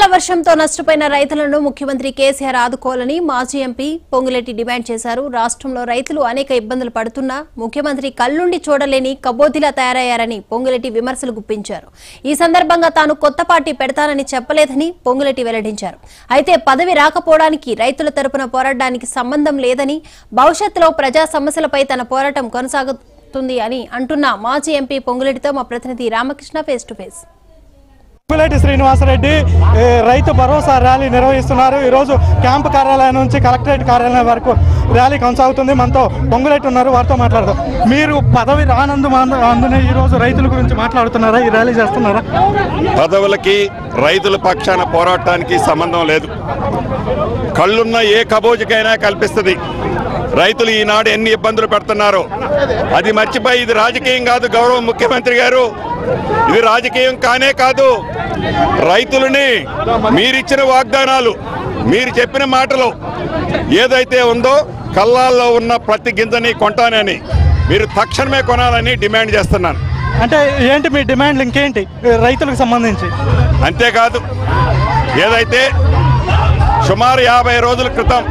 అకాల వర్షంతో నష్టపోయిన రైతులను ముఖ్యమంత్రి కేసీఆర్ ఆదుకోవాలని మాజీ ఎంపీ పొంగులేటి డిమాండ్ చేశారు రాష్ట్రంలో రైతులు అనేక ఇబ్బందులు పడుతున్నా ముఖ్యమంత్రి కళ్ళుండి చూడలేని కబోదిలా తయారయ్యారని పొంగులేటి విమర్శలు గుప్పించారు ఈ సందర్భంగా తాను కొత్త పార్టీ పెడతానని చెప్పలేదని పొంగులేటి వెల్లడించారు అయితే పదవి రాకపోవడానికి రైతుల తరపున పోరాడడానికి సంబంధం లేదని భవిష్యత్తులో ప్రజా సమస్యలపై తన పోరాటం కొనసాగుతుంది అని అంటున్న మాజీ ఎంపీ పొంగులేటితో మా ప్రతినిధి Ramakrishna face to face Puleti Srinivasa Reddy ఏ, రైతు భరోసా ర్యాలీ నిర్వహిస్తున్నారు ఈరోజు క్యాంపు కార్యాలయం నుంచి కలెక్టరేట్ కార్యాలయం వరకు ర్యాలీ కొనసాగుతుంది మనతో పొంగులేటి ఉన్నారు వారితో మాట్లాడదాం మీరు పదవి రానందు అందునే ఈరోజు రైతుల గురించి మాట్లాడుతున్నారా ఈ ర్యాలీ చేస్తున్నారా పదవులకి రైతుల పక్షాన పోరాటానికి సంబంధం లేదు కళ్ళున్న ఏ కబోజుకైనా కల్పిస్తుంది రైతులు ఈనాడు ఎన్ని ఇబ్బందులు పెడుతున్నారో అది మర్చిపోయి ఇది రాజకీయం కాదు గౌరవ ముఖ్యమంత్రి గారు ఇది రాజకీయం కానే కాదు రైతులని మీరిచ్చిన వాగ్దానాలు మీరు చెప్పిన మాటలు ఏదైతే ఉందో కల్లాల్లో ఉన్న ప్రతి గింజని కొంటానని మీరు తక్షణమే కొనాలని డిమాండ్ చేస్తున్నాను అంటే ఏంటి మీ డిమాండ్లు ఇంకేంటి ఏ, రైతులకు సంబంధించి అంతేకాదు ఏదైతే సుమారు యాభై రోజుల క్రితం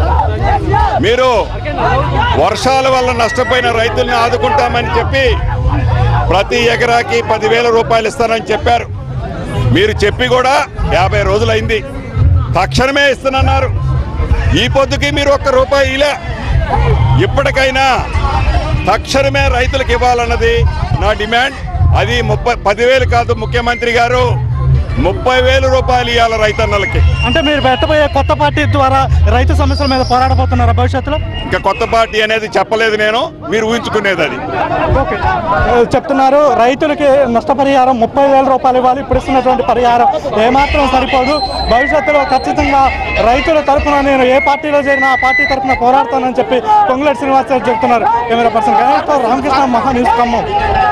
మీరు వర్షాల వల్ల నష్టపోయిన రైతుల్ని ఆదుకుంటామని చెప్పి ప్రతి ఎకరాకి పదివేల రూపాయలు ఇస్తానని చెప్పారు మీరు చెప్పి కూడా యాభై రోజులైంది తక్షణమే ఇస్తానన్నారు ఈ పొద్దుకి మీరు ఒక్క రూపాయి ఇలా ఇప్పటికైనా తక్షణమే రైతులకు ఇవ్వాలన్నది నా డిమాండ్ అది ముప్పై పదివేలు కాదు ముఖ్యమంత్రి గారు ముప్పై వేలు రూపాయలు ఇవ్వాలి రైతన్నలకి అంటే మీరు పెట్టబోయే కొత్త పార్టీ ద్వారా రైతు సమస్యల మీద పోరాడబోతున్నారా భవిష్యత్తులో ఇంకా కొత్త పార్టీ అనేది చెప్పలేదు నేను మీరు ఊహించుకునేది అది ఓకే ఏ, చెప్తున్నారు రైతులకి నష్టపరిహారం ముప్పై వేల రూపాయలు ఇవ్వాలి ఇప్పుడు ఇస్తున్నటువంటి పరిహారం ఏమాత్రం సరిపోదు భవిష్యత్తులో ఖచ్చితంగా రైతుల తరఫున నేను ఏ పార్టీలో చేరినా ఆ పార్టీ తరఫున పోరాడతానని చెప్పి పొంగులేటి శ్రీనివాస్ గారు చెప్తున్నారు కెమెరా పర్సన్ గణేష్తో రామకృష్ణ మహా న్యూస్ ఖమ్మం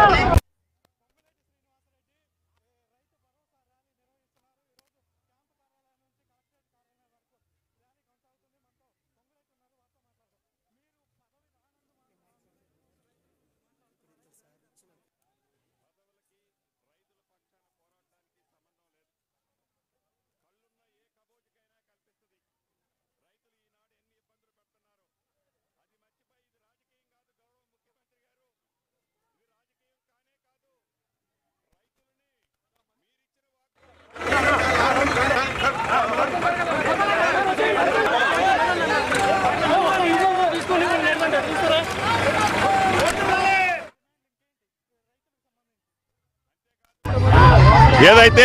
ఏదైతే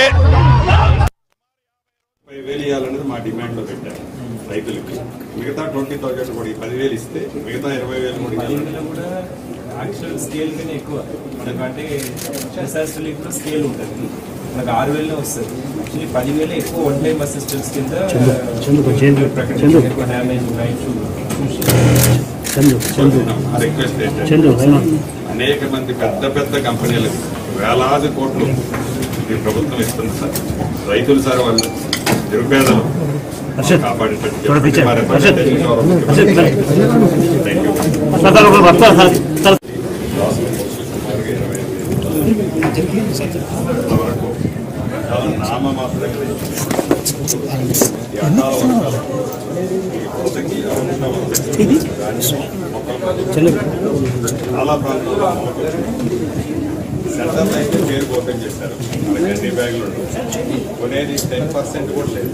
ముప్పై వేలు ఇవ్వాలనేది మా డిమాండ్ లో పెట్టారు రైతులకి మిగతా ట్వంటీ థౌజండ్ కూడా ఈ పదివేలు ఇస్తే మిగతా ఇరవై వేలు కూడా ఇవ్వాలి. దీంట్లో కూడా యాక్చువల్ స్కేల్ కన్నా ఎక్కువ మనకంటే డిసాస్టర్ కూడా స్కేల్ ఉంటుంది మనకు ఆరు వేలనే వస్తుంది యాక్చువల్లీ పదివేలు ఎక్కువ వన్ టైం అసిస్టెన్స్ కింద ప్రకటించారు ఎక్కువ డ్యామేజ్ ఉన్నాయి చూసి నా రిక్వెస్ట్ ఏంటంటే అనేక మంది పెద్ద పెద్ద కంపెనీలకు వేలాది కోట్లు ఈ ప్రభుత్వం ఇస్తుంది సార్ రైతులు సార్ వాళ్ళు నిరుపేదలు కాపాడేటట్టు చెప్పండి. మరి పరిస్థితి గౌరవం ముఖ్యమంత్రి. Thank you. సుమారుగా ఇరవై ఐదు వేలు. వరకు చాలా నామమాత్రంగా ఈ అకాల వర్షాలు, ఈ కోతకి అవసరం ఉంది. చాలా ప్రాంతాల్లో సెంటర్ అయితే పేరు ఓపెన్ చేశారు మనకి అన్ని బ్యాగులు ఉన్నాయి. కొనేది టెన్ పర్సెంట్ కూడా లేదు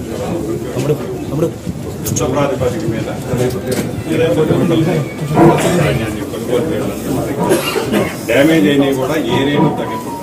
యుద్ధ ప్రాతిపదిక మీద లేకపోతే ఉండలు ధాన్యాన్ని కొనుగోలు చేయాలంటే మనకి డ్యామేజ్ అయినవి కూడా ఏ రేటు తగ్గిపోతుంది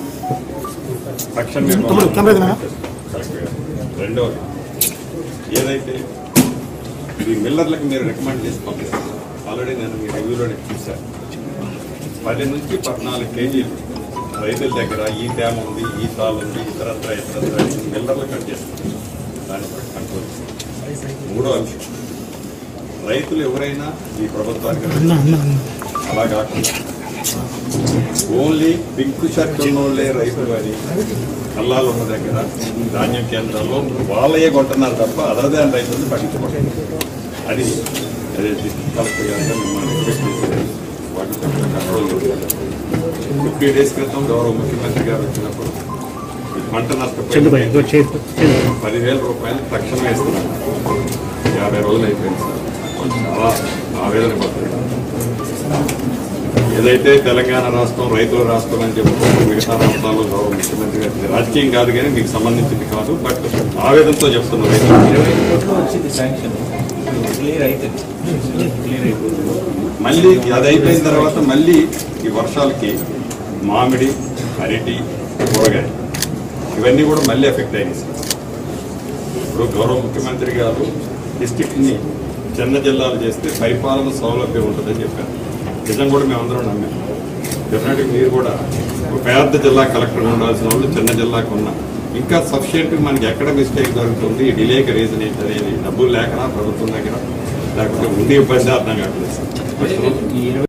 తక్షణమే రెండవది ఏదైతే ఈ మిల్లర్లకు మీరు రికమెండ్ చేసి పంపిస్తారు ఆల్రెడీ నేను మీ రివ్యూలోనే చూశాను పది నుంచి పద్నాలుగు కేజీలు రైతుల దగ్గర ఈ తేమ ఉంది ఈ తాలు ఉంది ఇతరత్ర ఇతరత్ర అని మిల్లర్లు కట్ చేస్తారు దాన్ని బట్టి కంట్రోల్ చేస్తారు. మూడో అంశం రైతులు ఎవరైనా ఈ ప్రభుత్వానికి అలా కాకుండా ఓన్లీ పింక్ షర్ట్ ఉన్నోళ్ళే రైతులు అని కల్లాలు ఉన్న దగ్గర ధాన్యం కేంద్రాల్లో వాళ్ళే కొంటున్నారు తప్ప అదర్ దాని రైతులను పట్టించుకోండి అది అదే కలెక్టర్ గారితో మిమ్మల్ని రిక్వెస్ట్ చేసేది వాటిని కొంచెం కంట్రోల్ ఫిఫ్టీ డేస్ క్రితం గౌరవ ముఖ్యమంత్రి గారు వచ్చినప్పుడు ఈ పంట నష్టపోయింది పదివేల రూపాయలు తక్షణమే ఇస్తున్నారు యాభై రోజులు అయిపోయింది సార్ చాలా ఆవేదన పడుతుంది ఏదైతే తెలంగాణ రాష్ట్రం రైతుల రాష్ట్రం అని చెప్పుకుంటూ మిగతా రాష్ట్రాల్లో గౌరవ ముఖ్యమంత్రి గారి రాజకీయం కాదు కానీ మీకు సంబంధించింది కాదు బట్ ఆవేదనతో చెప్తున్న రైతులు ఇరవై ఐదు కోట్లు వచ్చింది శాంక్షన్ క్లియర్ అవుతుంది క్లియర్ అయిపోతుంది మళ్ళీ అది అయిపోయిన తర్వాత మళ్ళీ ఈ వర్షాలకి మామిడి అరటి కూరగాయ ఇవన్నీ కూడా మళ్ళీ ఎఫెక్ట్ అయినాయి సార్ ఇప్పుడు గౌరవ ముఖ్యమంత్రి గారు డిస్టిక్ని చిన్న జిల్లాలు చేస్తే పరిపాలన సౌలభ్యం ఉంటుందని చెప్పారు నిజం కూడా మేమందరం నమ్మాం డెఫినెట్గా మీరు కూడా ఒక పెద్ద జిల్లా కలెక్టర్ ఉండాల్సిన వాళ్ళు చిన్న జిల్లాకు ఉన్నా ఇంకా సఫిషియెంట్ మనకి ఎక్కడ మిస్టేక్ జరుగుతుంది డిలేకి రీజన్ ఏంటి అనేది డబ్బులు లేకనా ప్రభుత్వం దగ్గర లేకపోతే ఉండి ఇబ్బంది అర్థం కావట్లేదు సార్ ఈ ఇరవై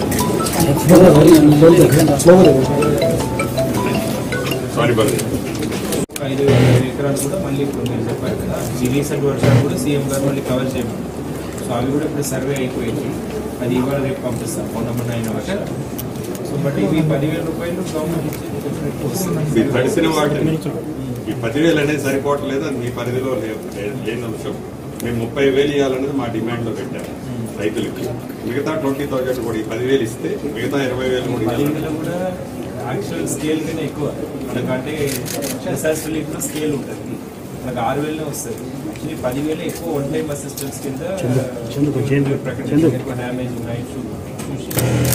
సారీ బర్రీ ఐదు ఐదు ఎకరాలు కూడా మళ్ళీ ఇప్పుడు మీరు చెప్పారు కదా ఈ రీసెంట్ వర్షాలు కూడా సీఎం గారు మళ్ళీ కవర్ చేయమని సో అవి కూడా ఇప్పుడు సర్వే అయిపోయింది అది ఇవాళ రేపు పంపిస్తాం మొన్న మొన్న అయిన వర్షాలు సో బట్ ఇవి పదివేల రూపాయలు గవర్నమెంట్ ఇచ్చేది definitely వస్తుంది. మీరు తడిసిన వాటిని ఈ పదివేలు అనేది సరిపోవట్లేదు అది మీ పరిధిలో లేదు లే- లేని అంశం మేము ముప్పై వేలు ఇవ్వాలనేది మా డిమాండ్లో పెట్టాము రైతులకి మిగతా ట్వంటీ థౌజండ్ కూడా ఈ పదివేలు ఇస్తే మిగతా ఇరవై వేలు కూడా ఇవ్వాలని పదివేలు కూడా యాక్చువల్ స్కేల్ కన్నా ఎక్కువ మనకంటే డిసాస్టర్ లీఫ్ స్కేల్ ఉంటుంది మనకు ఆరు వేలనే వస్తుంది యాక్చువల్లీ పదివేలు ఎక్కువ వన్ టైం అసిస్టెన్స్ కింద ప్రకటించారు ఎక్కువ డ్యామేజ్ ఉన్నాయి చూసి